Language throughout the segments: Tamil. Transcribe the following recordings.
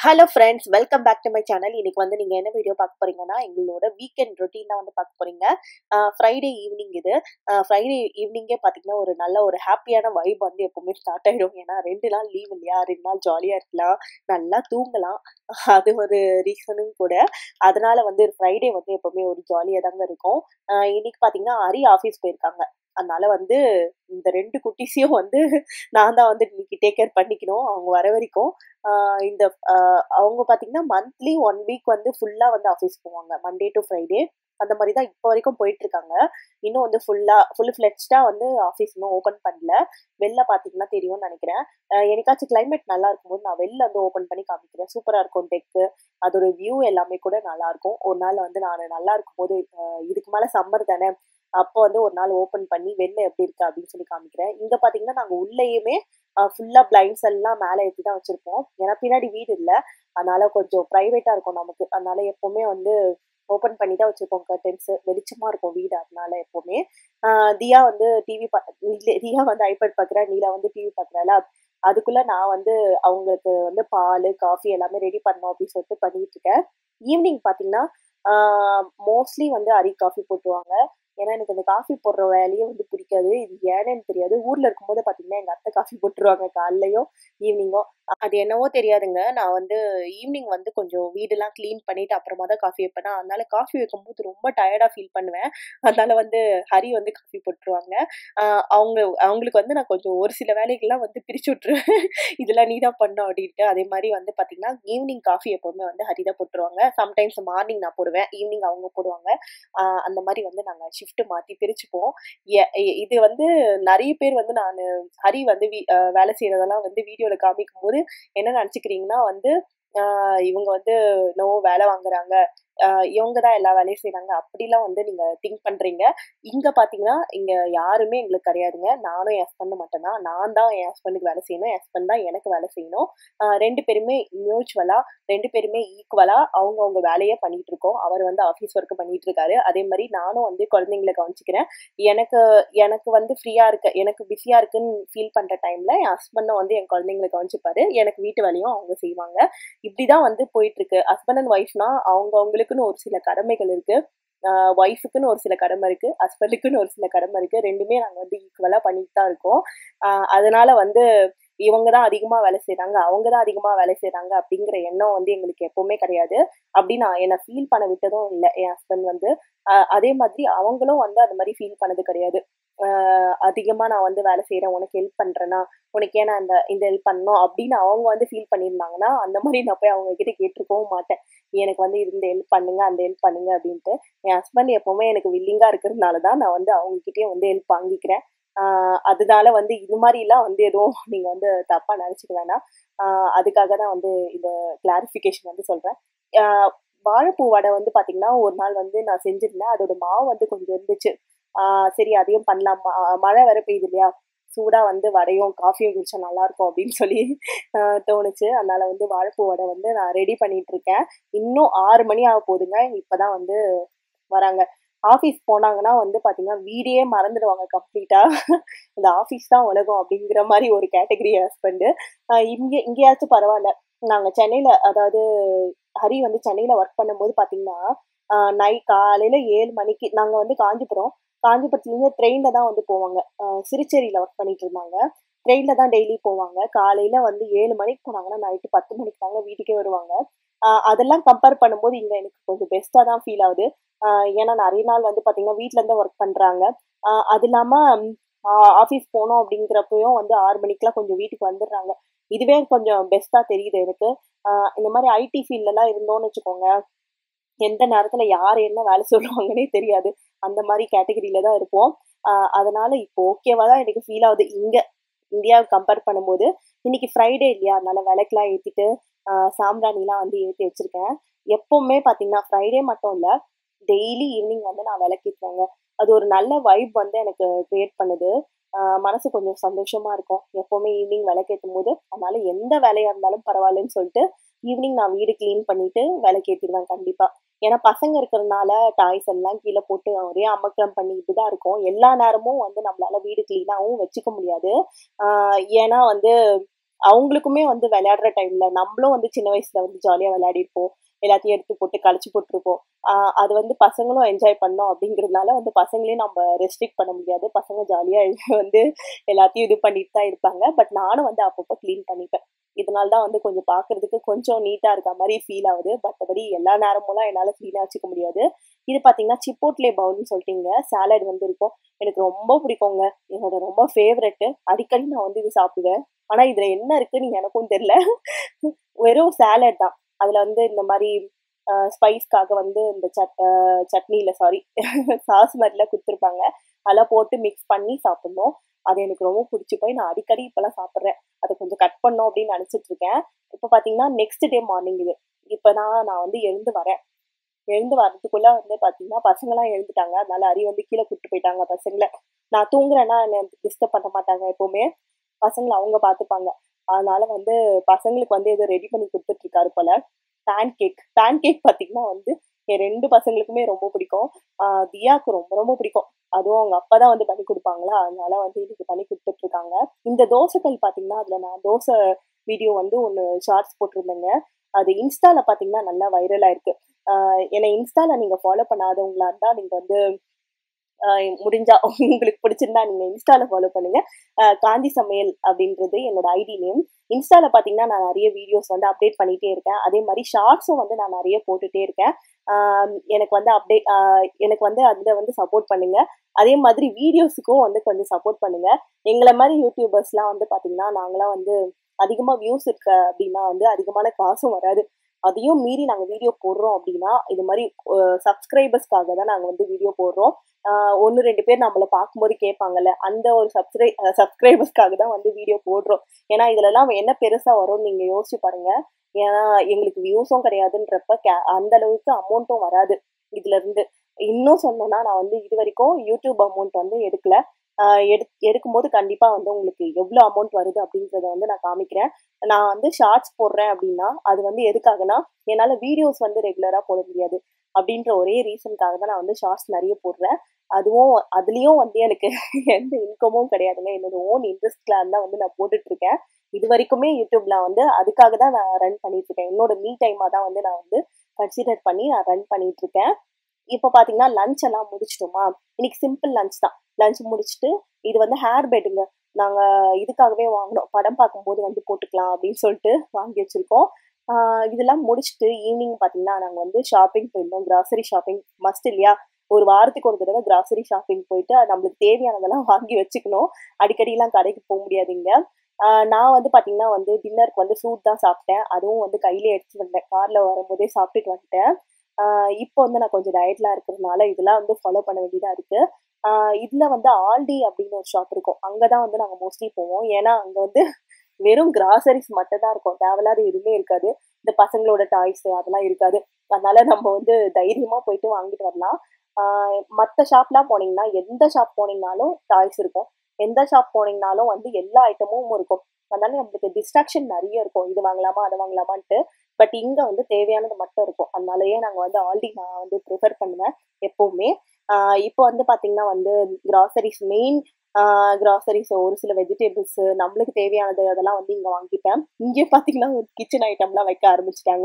hello friends welcome back to my channel இன்னைக்கு வந்து நீங்கள் என்ன வீடியோ பார்க்க போறீங்கன்னா எங்களோட வீக்கெண்ட் ரொட்டீன் தான் வந்து பார்க்க போறீங்க ஃப்ரைடே ஈவினிங் இது ஃப்ரைடே ஈவினிங்கே பார்த்தீங்கன்னா ஒரு நல்ல ஒரு ஹாப்பியான வைப் வந்து எப்பவுமே ஸ்டார்ட் ஆகிடும் ஏன்னா ரெண்டு நாள் லீவ் இல்லையா ரெண்டு நாள் ஜாலியாக இருக்கலாம் நல்லா தூங்கலாம் அது ஒரு ரீசனும் கூட அதனால வந்து ஃப்ரைடே வந்து எப்பவுமே ஒரு ஜாலியாக தாங்க இருக்கும் ஆஹ் இன்னைக்கு பார்த்தீங்கன்னா அரி ஆஃபீஸ் போயிருக்காங்க அதனால வந்து இந்த ரெண்டு குட்டீஸையும் வந்து நான் தான் வந்து இன்னைக்கு டேக் கேர் பண்ணிக்கணும் அவங்க வர வரைக்கும் ஆஹ் இந்த ஆஹ் அவங்க பார்த்தீங்கன்னா மந்த்லி ஒன் வீக் வந்து ஃபுல்லாக வந்து ஆஃபீஸ் போவாங்க மண்டே டு ஃப்ரைடே அந்த மாதிரி தான் இப்போ வரைக்கும் போயிட்டு இருக்காங்க இன்னும் வந்து ஃபுல்லாக ஃபுல் ஃப்ளெக்ஸ்டாக வந்து ஆஃபீஸ் இன்னும் ஓப்பன் பண்ணல வெளில பார்த்தீங்கன்னா தெரியும்னு நினைக்கிறேன் ஆஹ் எனக்காச்சும் கிளைமேட் நல்லா இருக்கும்போது நான் வெளில வந்து ஓப்பன் பண்ணி காமிக்கிறேன் சூப்பராக இருக்கும் டெக்கு அதோட வியூ எல்லாமே கூட நல்லா இருக்கும் ஒரு நாள் வந்து நான் நல்லா இருக்கும்போது ஆஹ் இதுக்கு மேலே சம்மர் தானே அப்போ வந்து ஒரு நாள் ஓப்பன் பண்ணி வெளில எப்படி இருக்கு அப்படின்னு சொல்லி காமிக்கிறேன் இங்க பாத்தீங்கன்னா நாங்க உள்ளேயுமே ஃபுல்லா பிளைண்ட்ஸ் எல்லாம் மேலே ஏற்றி தான் வச்சிருப்போம் ஏன்னா பின்னாடி வீடு இல்லை அதனால கொஞ்சம் ப்ரைவேட்டா இருக்கும் நமக்கு அதனால எப்பவுமே வந்து ஓப்பன் பண்ணி தான் வச்சிருப்போம் கர்டன்ஸ் வெளிச்சமா இருக்கும் வீடு அதனால எப்பவுமே ஆஹ் தியா வந்து டிவி தியா வந்து ஐபேட் பாக்குறா நீலா வந்து டிவி பாக்குறாளா அதுக்குள்ள நான் வந்து அவங்களுக்கு வந்து பால் காஃபி எல்லாமே ரெடி பண்ணோம் அப்படின்னு சொல்லிட்டு பண்ணிட்டு இருக்கேன் ஈவினிங் பாத்தீங்கன்னா மோஸ்ட்லி வந்து அரி காஃபி போட்டுருவாங்க ஏன்னா எனக்கு அந்த காஃபி போடுற வேலையே வந்து பிடிக்காது இது ஏன்னு தெரியாது ஊர்ல இருக்கும்போது பாத்தீங்கன்னா எங்க அத்தை காஃபி போட்டுருவாங்க காலைலயும் ஈவினிங்கும் அது என்னவோ தெரியாதுங்க நான் வந்து ஈவினிங் வந்து கொஞ்சம் வீடெல்லாம் க்ளீன் பண்ணிட்டு அப்புறமா தான் காஃபி வைப்பேன் அதனால காஃபி வைக்கும்போது ரொம்ப டயர்டா ஃபீல் பண்ணுவேன் அதனால வந்து ஹரி வந்து காஃபி போட்டுருவாங்க ஆஹ் அவங்க அவங்களுக்கு வந்து நான் கொஞ்சம் ஒரு சில வேலைகள்லாம் வந்து பிரிச்சு விட்டுருவேன் இதெல்லாம் நீ தான் பண்ணும் அப்படின்ட்டு அதே மாதிரி வந்து பாத்தீங்கன்னா ஈவினிங் காஃபி எப்பவுமே வந்து ஹரி தான் போட்டுருவாங்க சம்டைம்ஸ் மார்னிங் நான் போடுவேன் ஈவினிங் அவங்க போடுவாங்க ஆஹ் அந்த மாதிரி வந்து நாங்க ஷிஃப்ட் மாத்தி பிரிச்சுப்போம் எ- எ- இது வந்து நிறைய பேர் வந்து நான் ஹரி வந்து வீ- ஆஹ் வேலை செய்யறதெல்லாம் வந்து வீடியோல காமிக்கும் போது என்ன நினைச்சுக்கிறீங்கன்னா வந்து ஆஹ் இவங்க வந்து நோ வேலை வாங்குறாங்க ஆஹ் இவங்க தான் எல்லா வேலையும் செய்றாங்க அப்படிலாம் வந்து நீங்க திங்க் பண்றீங்க இங்க பாத்தீங்கன்னா இங்க யாருமே எங்களுக்கு கிடையாதுங்க நானும் என் ஹஸ்பண்ட் மட்டும் தான் நான் தான் என் ஹஸ்பண்டுக்கு வேலை செய்யணும் என் ஹஸ்பண்ட் தான் எனக்கு வேலை செய்யணும் ஆஹ் ரெண்டு பேருமே மியூச்சுவலா ரெண்டு பேருமே ஈக்குவலா அவங்க அவங்க வேலையை பண்ணிட்டு இருக்கோம் அவர் வந்து ஆஃபீஸ் ஒர்க் பண்ணிட்டு இருக்காரு அதே மாதிரி நானும் வந்து குழந்தைங்களை கவனிச்சுக்கிறேன் எனக்கு எனக்கு வந்து ஃப்ரீயா இருக்க எனக்கு பிஸியா இருக்குன்னு ஃபீல் பண்ற டைம்ல என் ஹஸ்பண்டும் வந்து என் குழந்தைங்களை கவனிச்சுப்பாரு எனக்கு வீட்டு வேலையும் அவங்க செய்வாங்க இப்படிதான் வந்து போயிட்டு இருக்கு ஹஸ்பண்ட் அண்ட் ஒய்ஃப்னா அவங்க அவங்களுக்குன்னு ஒரு சில கடமைகள் இருக்கு ஒய்ஃபுக்குன்னு ஒரு சில கடமை இருக்கு ஹஸ்பண்டுக்குன்னு ஒரு சில கடமை இருக்கு ரெண்டுமே நாங்க வந்து ஈக்குவலா பண்ணிட்டு தான் இருக்கோம் ஆஹ் அதனால வந்து இவங்க தான் அதிகமா வேலை செய்றாங்க அவங்க தான் அதிகமா வேலை செய்றாங்க அப்படிங்கிற எண்ணம் வந்து எங்களுக்கு எப்பவுமே கிடையாது அப்படி நான் என்னை ஃபீல் பண்ண விட்டதும் இல்லை என் ஹஸ்பண்ட் வந்து ஆஹ் அதே மாதிரி அவங்களும் வந்து அந்த மாதிரி ஃபீல் பண்ணது கிடையாது ஆஹ் அதிகமா நான் வந்து வேலை செய்றேன் உனக்கு ஹெல்ப் பண்றேனா உனக்கு ஏன் நான் இந்த இந்த ஹெல்ப் பண்ணணும் அப்படின்னு அவங்க வந்து ஃபீல் பண்ணியிருந்தாங்கன்னா அந்த மாதிரி நான் போய் அவங்க கிட்ட கேட்டிருக்கவும் மாட்டேன் எனக்கு வந்து இந்த ஹெல்ப் பண்ணுங்க அந்த ஹெல்ப் பண்ணுங்க அப்படின்ட்டு என் ஹஸ்பண்ட் எப்பவுமே எனக்கு வில்லிங்கா இருக்கிறதுனால தான் நான் வந்து அவங்க கிட்டயே வந்து ஹெல்ப் வாங்கிக்கிறேன் ஆஹ் அதனால வந்து இது மாதிரிலாம் வந்து எதுவும் நீங்க வந்து தப்பா நினைச்சுக்க வேணாம் ஆஹ் அதுக்காக தான் வந்து இந்த கிளாரிஃபிகேஷன் வந்து சொல்றேன் ஆஹ் வாழைப்பூ வடை வந்து பாத்தீங்கன்னா ஒரு நாள் வந்து நான் செஞ்சிருந்தேன் அதோட மாவு வந்து கொஞ்சம் இருந்துச்சு ஆஹ் சரி அதையும் பண்ணலாம் ம- மழை வேற பெய்யுது இல்லையா சூடா வந்து வடையும் காஃபியும் குடிச்சா நல்லா இருக்கும் அப்படின்னு சொல்லி ஆஹ் தோணுச்சு அதனால வந்து வாழைப்பூ வடை வந்து நான் ரெடி பண்ணிட்டு இருக்கேன் இன்னும் ஆறு மணி ஆக போகுதுங்க இப்பதான் வந்து வராங்க ஆஃபீஸ் போனாங்கன்னா வந்து பாத்தீங்கன்னா வீடே மறந்துடுவாங்க கம்ப்ளீட்டா இந்த ஆஃபீஸ் தான் உலகம் அப்படிங்கிற மாதிரி ஒரு கேட்டகரி ஹஸ்பண்ட் இங்க இங்கேயாச்சும் பரவாயில்ல நாங்க சென்னையில அதாவது ஹரி வந்து சென்னையில ஒர்க் பண்ணும்போது பாத்தீங்கன்னா நைட் காலையில ஏழு மணிக்கு நாங்க வந்து காஞ்சிபுரம் காஞ்சிபுரத்துல இருந்து ட்ரெயின்ல தான் வந்து போவாங்க ஆஹ் சிறுச்சேரியில ஒர்க் பண்ணிட்டு இருந்தாங்க ட்ரெயின்ல தான் டெய்லி போவாங்க காலையில வந்து ஏழு மணிக்கு போனாங்கன்னா நைட்டு பத்து மணிக்கு தாங்க வீட்டுக்கே வருவாங்க ஆஹ் அதெல்லாம் கம்பேர் பண்ணும்போது இங்க எனக்கு கொஞ்சம் பெஸ்டா தான் ஃபீல் ஆகுது ஆஹ் ஏன்னா நிறைய நாள் வந்து பாத்தீங்கன்னா வீட்ல இருந்து ஒர்க் பண்றாங்க ஆஹ் அது இல்லாம ஆஃபீஸ் போனோம் அப்படிங்கிறப்பயும் வந்து ஆறு மணிக்கெல்லாம் கொஞ்சம் வீட்டுக்கு வந்துடுறாங்க இதுவே கொஞ்சம் பெஸ்டா தெரியுது எனக்கு ஆஹ் இந்த மாதிரி ஐடி ஃபீல்ட்லாம் இருந்தோம்னு வச்சுக்கோங்க எந்த நேரத்துல யார் என்ன வேலை சொல்லுவாங்கன்னே தெரியாது அந்த மாதிரி கேட்டகரியில தான் இருப்போம் ஆஹ் அதனால இப்போ ஓகேவா தான் எனக்கு ஃபீல் ஆகுது இங்க இந்தியாவை கம்பேர் பண்ணும்போது இன்னைக்கு ஃப்ரைடே இல்லையா அதனால விளக்கெல்லாம் ஏத்திட்டு ஆஹ் சாம்பிராணிலாம் வந்து ஏற்றி வச்சிருக்கேன் எப்பவுமே பாத்தீங்கன்னா ஃப்ரைடே மட்டும் இல்ல டெய்லி ஈவினிங் வந்து நான் விளக்கேற்றுவேங்க அது ஒரு நல்ல வைப் வந்து எனக்கு கிரியேட் பண்ணுது ஆஹ் மனசு கொஞ்சம் சந்தோஷமா இருக்கும் எப்பவுமே ஈவினிங் விளக்கேற்றும் போது அதனால எந்த வேலையா இருந்தாலும் பரவாயில்லன்னு சொல்லிட்டு ஈவினிங் நான் வீடு க்ளீன் பண்ணிட்டு விளக்கேற்றிடுவேன் கண்டிப்பா ஏன்னா பசங்க இருக்கிறதுனால டாய்ஸ் எல்லாம் கீழே போட்டு ஒரே அமக்கலம் பண்ணிட்டு தான் இருக்கும் எல்லா நேரமும் வந்து நம்மளால வீடு க்ளீனாகவும் வச்சுக்க முடியாது ஆஹ் ஏன்னா வந்து அவங்களுக்குமே வந்து விளையாடுற டைம்ல நம்மளும் வந்து சின்ன வயசுல வந்து ஜாலியா விளையாடிருப்போம் எல்லாத்தையும் எடுத்து போட்டு கழிச்சு போட்டிருப்போம் ஆஹ் அது வந்து பசங்களும் என்ஜாய் பண்ணோம் அப்படிங்கிறதுனால வந்து பசங்களையும் நம்ம ரெஸ்ட்ரிக்ட் பண்ண முடியாது பசங்க ஜாலியா வந்து எல்லாத்தையும் இது பண்ணிட்டு தான் இருப்பாங்க பட் நானும் வந்து அப்பப்போ க்ளீன் பண்ணிப்பேன் இதனால தான் வந்து கொஞ்சம் பார்க்கறதுக்கு கொஞ்சம் நீட்டாக இருக்க மாதிரி ஃபீல் ஆகுது மற்றபடி எல்லா நேரமும் என்னால் க்ளீனாக வச்சுக்க முடியாது இது பார்த்தீங்கன்னா சிப்போட்லே பவுல்னு சொல்லிட்டீங்க சாலட் வந்து இருக்கும் எனக்கு ரொம்ப பிடிக்குங்க என்னோட ரொம்ப ஃபேவரெட்டு அடிக்கடி நான் வந்து இது சாப்பிடுவேன் ஆனால் இதில் என்ன இருக்குன்னு எனக்கும் தெரில வெறும் சாலட் தான் அதில் வந்து இந்த மாதிரி ஸ்பைஸ்க்காக வந்து இந்த சட் சட்னியில் சாரி சாஸ் மாதிரிலாம் கொடுத்துருப்பாங்க அதெல்லாம் போட்டு மிக்ஸ் பண்ணி சாப்பிடணும் அது எனக்கு ரொம்ப பிடிச்சி போய் நான் அடிக்கடி இப்போலாம் சாப்பிட்றேன் அதை கொஞ்சம் கட் பண்ணோம் அப்படின்னு நினச்சிட்டு இருக்கேன் இப்போ பார்த்தீங்கன்னா நெக்ஸ்ட் டே மார்னிங் இது இப்போ தான் நான் வந்து எழுந்து வரேன் எழுந்து வர்றதுக்குள்ள வந்து பார்த்தீங்கன்னா பசங்களாம் எழுந்துட்டாங்க அதனால அரி வந்து கீழே கூப்பிட்டு போயிட்டாங்க பசங்களை நான் தூங்குறேன்னா என்னை டிஸ்டர்ப் பண்ண மாட்டாங்க எப்போவுமே பசங்களை அவங்க பார்த்துப்பாங்க அதனால வந்து பசங்களுக்கு வந்து ஏதோ ரெடி பண்ணி கொடுத்துட்டு இருக்காரு போல பேன் கேக் பேன் கேக் பார்த்தீங்கன்னா வந்து என் ரெண்டு பசங்களுக்குமே ரொம்ப பிடிக்கும் ஆஹ் தியாவுக்கு ரொம்ப ரொம்ப பிடிக்கும் அதுவும் அவங்க அப்பா தான் வந்து பண்ணி கொடுப்பாங்களா அதனால வந்து இதுக்கு பண்ணி கொடுத்துட்டு இருக்காங்க இந்த தோசைகள் பார்த்தீங்கன்னா அதுல நான் தோசை வீடியோ வந்து ஒன்று ஷார்ட்ஸ் போட்டிருந்தேங்க அது இன்ஸ்டால பார்த்தீங்கன்னா நல்லா வைரலாக இருக்கு ஆஹ் என்னை இன்ஸ்டால நீங்க ஃபாலோ பண்ணாதவங்களா இருந்தா நீங்க வந்து ஆஹ் முடிஞ்சா உங்களுக்கு பிடிச்சிருந்தா நீங்க இன்ஸ்டால ஃபாலோ பண்ணுங்க ஆஹ் காந்தி சமையல் அப்படின்றது என்னோட ஐடி நேம் இன்ஸ்டால பாத்தீங்கன்னா நான் நிறைய வீடியோஸ் வந்து அப்டேட் பண்ணிட்டே இருக்கேன் அதே மாதிரி ஷார்ட்ஸும் வந்து நான் நிறைய போட்டுட்டே இருக்கேன் ஆஹ் எனக்கு வந்து அப்டேட் எனக்கு வந்து அதுல வந்து சப்போர்ட் பண்ணுங்க அதே மாதிரி வீடியோஸுக்கும் வந்து கொஞ்சம் சப்போர்ட் பண்ணுங்க எங்களை மாதிரி யூடியூபர்ஸ்லாம் வந்து பாத்தீங்கன்னா நாங்களாம் வந்து அதிகமா வியூஸ் இருக்க அப்படின்னா வந்து அதிகமான காசும் வராது அதையும் மீறி நாங்கள் வீடியோ போடுறோம் அப்படின்னா இது மாதிரி சப்ஸ்கிரைபர்ஸ்க்காக தான் நாங்கள் வந்து வீடியோ போடுறோம் ஒன்று ரெண்டு பேர் நம்மளை பார்க்கும்போது கேட்பாங்கல்ல அந்த ஒரு சப்ஸ்கிரை சப்ஸ்கிரைபர்ஸ்க்காக தான் வந்து வீடியோ போடுறோம் ஏன்னா இதுலலாம் என்ன பெருசாக வரும்னு நீங்கள் யோசிச்சு பாருங்க ஏன்னா எங்களுக்கு வியூஸும் கிடையாதுன்றப்ப கே அந்த அளவுக்கு அமௌண்ட்டும் வராது இதுல இருந்து இன்னும் சொன்னோன்னா நான் வந்து இது வரைக்கும் யூடியூப் அமௌண்ட் வந்து எடுக்கல எடு எடுக்கும்போது கண்டிப்பாக வந்து உங்களுக்கு எவ்வளோ அமௌண்ட் வருது அப்படின்றத வந்து நான் காமிக்கிறேன் நான் வந்து ஷார்ட்ஸ் போடுறேன் அப்படின்னா அது வந்து எதுக்காகனா என்னால் வீடியோஸ் வந்து ரெகுலராக போட முடியாது அப்படின்ற ஒரே ரீசனுக்காக தான் நான் வந்து ஷார்ட்ஸ் நிறைய போடுறேன் அதுவும் அதுலேயும் வந்து எனக்கு எந்த இன்கமும் கிடையாதுங்க என்னோட ஓன் இன்ட்ரெஸ்ட்ல தான் வந்து நான் போட்டுட்டு இருக்கேன் இது வரைக்குமே யூடியூப்ல வந்து அதுக்காக தான் நான் ரன் பண்ணிட்டு இருக்கேன் என்னோட மீ டைமாக தான் வந்து நான் வந்து கன்சிடர் பண்ணி நான் ரன் பண்ணிட்டு இருக்கேன் இப்போ பார்த்தீங்கன்னா லஞ்ச் எல்லாம் முடிச்சிட்டோமா இன்னைக்கு சிம்பிள் லஞ்ச் தான் லஞ்ச் முடிச்சுட்டு இது வந்து ஹேர் பெட்டுங்க நாங்கள் இதுக்காகவே வாங்கினோம் படம் பார்க்கும்போது வந்து போட்டுக்கலாம் அப்படின்னு சொல்லிட்டு வாங்கி வச்சிருக்கோம் இதெல்லாம் முடிச்சுட்டு ஈவினிங் பார்த்தீங்கன்னா நாங்கள் வந்து ஷாப்பிங் போயிருந்தோம் கிராசரி ஷாப்பிங் மஸ்ட் இல்லையா ஒரு வாரத்துக்கு ஒரு தடவை கிராசரி ஷாப்பிங் போயிட்டு நம்மளுக்கு தேவையானதெல்லாம் வாங்கி வச்சுக்கணும் அடிக்கடிலாம் கடைக்கு போக முடியாதுங்க நான் வந்து பார்த்தீங்கன்னா வந்து டின்னருக்கு வந்து ஃப்ரூட் தான் சாப்பிட்டேன் அதுவும் வந்து கையிலே எடுத்து வந்தேன் காரில் வரும்போதே சாப்பிட்டுட்டு வந்துட்டேன் இப்போ வந்து நான் கொஞ்சம் டயட்லாம் இருக்கிறதுனால இதெல்லாம் வந்து ஃபாலோ பண்ண வேண்டியதாக இருக்குது இதில் வந்து ஆல்டி அப்படின்னு ஒரு ஷாப் இருக்கும் அங்கே தான் வந்து நாங்கள் மோஸ்ட்லி போவோம் ஏன்னா அங்கே வந்து வெறும் கிராசரிஸ் மட்டும் தான் இருக்கும் தேவையில்லாத எதுவுமே இருக்காது இந்த பசங்களோட டாய்ஸ் அதெல்லாம் இருக்காது அதனால நம்ம வந்து தைரியமாக போயிட்டு வாங்கிட்டு வரலாம் மற்ற ஷாப்லாம் போனீங்கன்னா எந்த ஷாப் போனீங்கனாலும் டாய்ஸ் இருக்கும் எந்த ஷாப் போனீங்கனாலும் வந்து எல்லா ஐட்டமும் இருக்கும் அதனால நம்மளுக்கு டிஸ்ட்ராக்ஷன் நிறைய இருக்கும் இது வாங்கலாமா அதை வாங்கலாமான்ட்டு பட் இங்கே வந்து தேவையானது மட்டும் இருக்கும் அதனாலயே நாங்கள் வந்து ஆல்ரெடி நான் வந்து ப்ரிஃபர் பண்ணுவேன் எப்போவுமே இப்போ வந்து பார்த்தீங்கன்னா வந்து கிராசரிஸ் மெயின் கிராசரிஸ் ஒரு சில வெஜிடபிள்ஸ் நம்மளுக்கு தேவையானது அதெல்லாம் வந்து இங்கே வாங்கிப்பேன் இங்கே பார்த்தீங்கன்னா கிச்சன் ஐட்டம்லாம் வைக்க ஆரம்பிச்சிட்டாங்க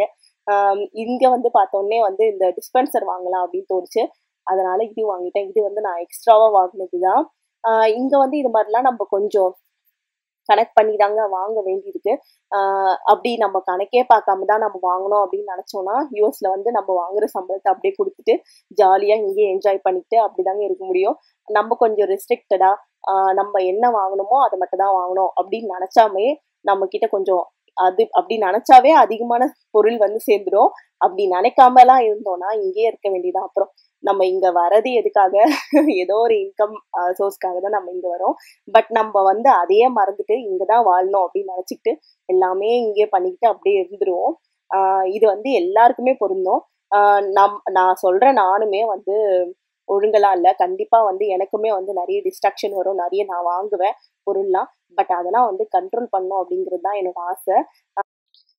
இங்கே வந்து பார்த்தோன்னே வந்து இந்த டிஸ்பென்சர் வாங்கலாம் அப்படின்னு தோணுச்சு அதனால இது வாங்கிட்டேன் இது வந்து நான் எக்ஸ்ட்ராவாக வாங்கினது தான் இங்கே வந்து இது மாதிரிலாம் நம்ம கொஞ்சம் கனெக்ட் பண்ணி தாங்க வாங்க வேண்டியிருக்கு அப்படி நம்ம கணக்கே பார்க்காம தான் நம்ம வாங்கணும் அப்படின்னு நினச்சோன்னா யூஎஸ்ல வந்து நம்ம வாங்குற சம்பளத்தை அப்படியே கொடுத்துட்டு ஜாலியாக இங்கேயே என்ஜாய் பண்ணிட்டு அப்படிதாங்க இருக்க முடியும் நம்ம கொஞ்சம் ரெஸ்ட்ரிக்டடா நம்ம என்ன வாங்கணுமோ அதை மட்டும் தான் வாங்கணும் அப்படின்னு நினச்சாமே நம்ம கிட்ட கொஞ்சம் அது அப்படி நினைச்சாவே அதிகமான பொருள் வந்து சேர்ந்துடும் அப்படி நினைக்காமலாம் இருந்தோம்னா இங்கேயே இருக்க வேண்டியதான் அப்புறம் நம்ம இங்க வரது எதுக்காக ஏதோ ஒரு இன்கம் சோர்ஸ்க்காக தான் நம்ம இங்க வரோம் பட் நம்ம வந்து அதையே மறந்துட்டு இங்கதான் வாழணும் அப்படின்னு நினைச்சிட்டு எல்லாமே இங்கே பண்ணிக்கிட்டு அப்படியே இருந்துருவோம் இது வந்து எல்லாருக்குமே பொருந்தும் நம் நான் சொல்றேன் நானுமே வந்து ஒழுங்கெல்லாம் இல்லை கண்டிப்பா வந்து எனக்குமே வந்து நிறைய டிஸ்ட்ராக்ஷன் வரும் நிறைய நான் வாங்குவேன் பொருள்லாம் பட் அதெல்லாம் வந்து கண்ட்ரோல் பண்ணும் அப்படிங்கிறது தான் என்னோட ஆசை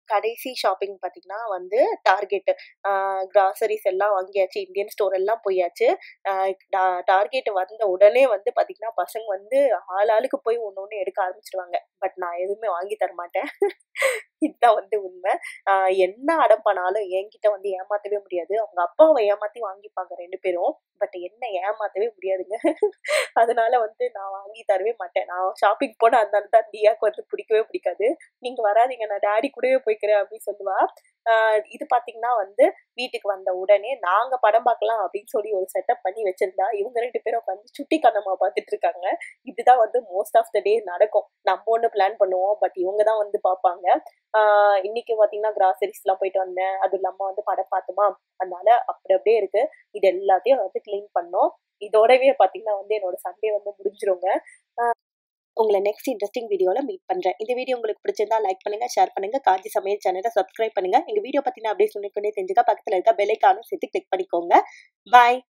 கடைசி ஷாப்பிங் பார்த்தீங்கன்னா வந்து டார்கெட் கிராசரிஸ் எல்லாம் வாங்கியாச்சு இந்தியன் ஸ்டோர் எல்லாம் போயாச்சு டார்கெட் வந்த உடனே வந்து பார்த்தீங்கன்னா பசங்க வந்து ஆள் ஆளுக்கு போய் ஒன்று ஒன்று எடுக்க ஆரம்பிச்சிடுவாங்க பட் நான் எதுவுமே வாங்கி தர மாட்டேன் இதுதான் வந்து உண்மை ஆஹ் என்ன அடம் பண்ணாலும் என்கிட்ட வந்து ஏமாத்தவே முடியாது அவங்க அப்பாவை ஏமாத்தி வாங்கிப்பாங்க ரெண்டு பேரும் பட் என்ன ஏமாத்தவே முடியாதுங்க அதனால வந்து நான் வாங்கி தரவே மாட்டேன் நான் ஷாப்பிங் போன அதனால தான் தியாக்கு வந்து பிடிக்கவே பிடிக்காது நீங்க வராதீங்க நான் டாடி கூடவே போய்க்கிறேன் அப்படின்னு சொல்லுவா ஆஹ் இது பாத்தீங்கன்னா வந்து வீட்டுக்கு வந்த உடனே நாங்க படம் பார்க்கலாம் அப்படின்னு சொல்லி ஒரு செட்டப் பண்ணி வச்சிருந்தா இவங்க ரெண்டு பேரும் உட்காந்து சுட்டி கண்ணமா பார்த்துட்டு இருக்காங்க இப்படிதான் வந்து மோஸ்ட் ஆஃப் த டே நடக்கும் நம்ம ஒண்ணு பிளான் பண்ணுவோம் பட் இவங்க தான் வந்து பார்ப்பாங்க ஆஹ் இன்னைக்கு பாத்தீங்கன்னா கிராசரிஸ் எல்லாம் போயிட்டு வந்தேன் அது இல்லாம வந்து படம் பார்த்துமா அதனால அப்படி அப்படியே இருக்கு இது எல்லாத்தையும் வந்து க்ளீன் பண்ணோம் இதோடவே பாத்தீங்கன்னா வந்து என்னோட சண்டே வந்து முடிஞ்சிருங்க ஆஹ் உங்களை நெக்ஸ்ட் இன்ட்ரெஸ்டிங் வீடியோல மீட் பண்றேன் இந்த வீடியோ உங்களுக்கு பிடிச்சிருந்தா லைக் பண்ணுங்க ஷேர் பண்ணுங்க காஞ்சி சமையல் சேனலை சப்ஸ்கிரைப் பண்ணுங்க எங்க வீடியோ பத்தின அப்படியே சொல்லிக்கொண்டே தெரிஞ்சுக்க பக்கத்துல இருக்க பெல் ஐக்கானும் சேர்த்து கிளிக் பண்ணிக்கோங்க பாய்